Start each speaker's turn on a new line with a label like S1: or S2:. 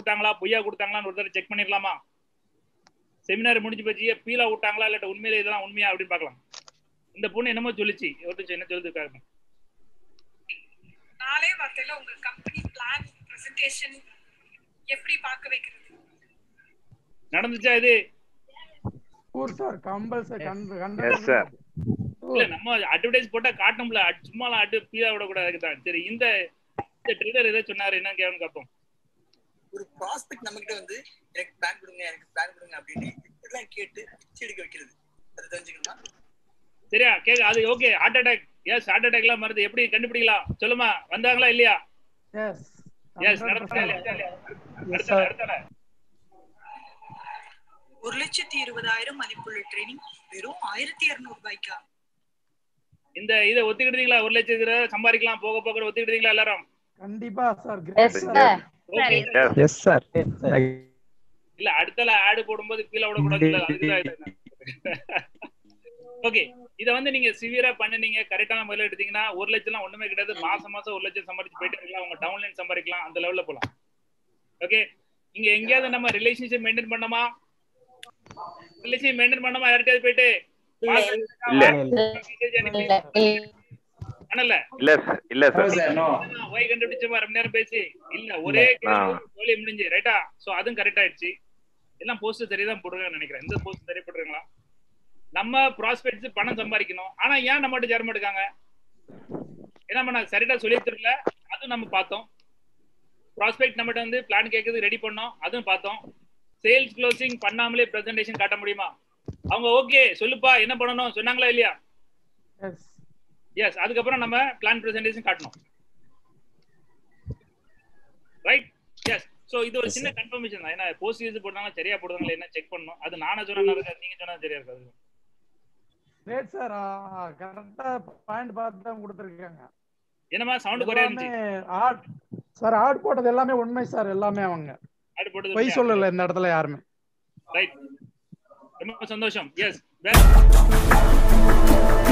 S1: விட்டாங்களா பொய்யா கொடுத்தாங்களான்னு ஒரு தடவை செக் பண்ணிடலாமா செமினார் முடிஞ்சு போச்சு பீலா விட்டாங்களா இல்லாட்ட உண்மையிலே இதெல்லாம் உண்மையா அப்படின்னு பார்க்கலாம் இந்த பொண்ணு என்னமோ சொல்லிச்சு ஒரு என்ன சொல்லுது
S2: நாளே வார்த்தையில உங்க கம்பெனி பிளான் பிரசன்டேஷன் எப்படி பார்க்க வைக்கிறது
S1: நடந்துச்சா இது
S3: ஊர் சார் கம்பல்சரி
S4: Yes, sir.
S1: இல்ல நம்ம அட்வர்டைஸ் போட்டா காட்டணும்ல அட்- சும்மாலாம் அட்டு பீலா விடக்கூடாது தான் சரி இந்த இந்த ட்ரேடர் ஏதோ சொன்னாரு என்ன கேவன் கேட்போம்
S5: ஒரு ப்ராஸ்பெக்ட் நம்ம கிட்ட வந்து எனக்கு பிளான் கொடுங்க எனக்கு பிளான் கொடுங்க அப்படின்னு இப்படிலாம் கேட்டு பிச்சை எடுக்க வைக்கிறது அது தெரிஞ்சுக்கணுமா
S1: சரியா கேக்க அது okay heart attack yes heart attack எல்லாம் மருந்து எப்படி கண்டுபிடிக்கலாம் சொல்லுமா வந்தாங்களா இல்லையா
S3: எஸ்
S1: எஸ் நடந்துச்சா இல்லையா
S3: Yes,
S1: அடுத்த
S3: sir.
S1: அடுத்த
S2: ஒரு லட்சத்தி இருபதாயிரம் மதிப்புள்ள ட்ரைனிங் வெறும் ஆயிரத்தி இருநூறு ரூபாய்க்கா
S1: இந்த இதை ஒத்துக்கிட்டீங்களா ஒரு லட்சம் ரூபாய் சம்பாதிக்கலாம் போக போக ஒத்துக்கிட்டீங்களா எல்லாரும்
S3: கண்டிப்பா sir
S6: Yes, sir.
S1: Okay
S4: Yes.
S7: Yes sir
S1: இல்ல அடுத்தல ஆடு போடும்போது கீழே விடக்கூடாது இல்ல அதுக்குதான் ஓகே இத வந்து நீங்க சிவியரா பண்ணுனீங்க கரெக்டான முறையில எடுத்தீங்கன்னா ஒரு லட்சம் ஒண்ணுமே கிடையாது மாசம் மாசம் ஒரு லட்சம் சம்பாதிச்சு போயிட்டு இருக்கலாம் உங்க டவுன்லைன் சம்பாதிக்கலாம் அந்த லெவல்ல போலாம் ஓகே இங்க எங்கேயாவது நம்ம ரிலேஷன்ஷிப் மெயின்டைன் பண்ணோமா ரிலேஷன் மெயின்டைன் பண்ணோமா யார்கிட்டயாவது போயிட்டு
S4: இல்ல.
S1: பண்ணல
S4: இல்ல sir. இல்ல சார்
S1: ஒய் கண்டுபிடிச்சமா ரொம்ப நேரம் பேசி இல்ல ஒரே
S4: ஆ.
S1: கேள்வி முடிஞ்சு ரைட்டா சோ அதுவும் கரெக்ட் ஆயிடுச்சு எல்லாம் போஸ்ட் சரிதான் போடுறேன்னு நினைக்கிறேன் இந்த போஸ்ட் சரி போடுறீங்களா நம்ம ப்ராஸ்பெக்ட்ஸ் பணம் சம்பாதிக்கணும் ஆனா ஏன் நம்ம மட்டும் ஜெர்மன் எடுக்காங்க ஏன்னா நம்ம நான் சரிடா சொல்லி தரல அதுவும் நம்ம பார்த்தோம் ப்ராஸ்பெக்ட் நம்மகிட்ட வந்து பிளான் கேட்கறது ரெடி பண்ணோம் அதுவும் பார்த்தோம் சேல்ஸ் க்ளோசிங் பண்ணாமலே பிரசன்டேஷன் காட்ட முடியுமா அவங்க ஓகே சொல்லுப்பா என்ன பண்ணணும் சொன்னாங்களா இல்லையா
S3: எஸ்
S1: எஸ் அதுக்கப்புறம் நம்ம பிளான் பிரசன்டேஷன் காட்டணும் ரைட் எஸ் சோ இது ஒரு சின்ன கன்ஃபர்மேஷன் தான் ஏன்னா போஸ்ட் யூஸ் போட்டாங்க சரியா போடுறாங்களா என்ன செக் பண்ணணும் அது நானா சொன்னா இருக்காது நீங்க சொன்னா சரியா இருக்காது
S3: கிரேட் சார் கரெக்டா பாயிண்ட் பார்த்து தான் கொடுத்துருக்காங்க
S1: என்னமா சவுண்ட் குறையா
S3: எல்லாமே
S1: இருந்துச்சு
S3: ஆட் சார் ஆட் போட்டது எல்லாமே உண்மை சார் எல்லாமே அவங்க
S1: ஆடு போட்டது
S3: பொய் சொல்லல இந்த இடத்துல யாருமே
S1: ரைட் ரொம்ப சந்தோஷம் எஸ்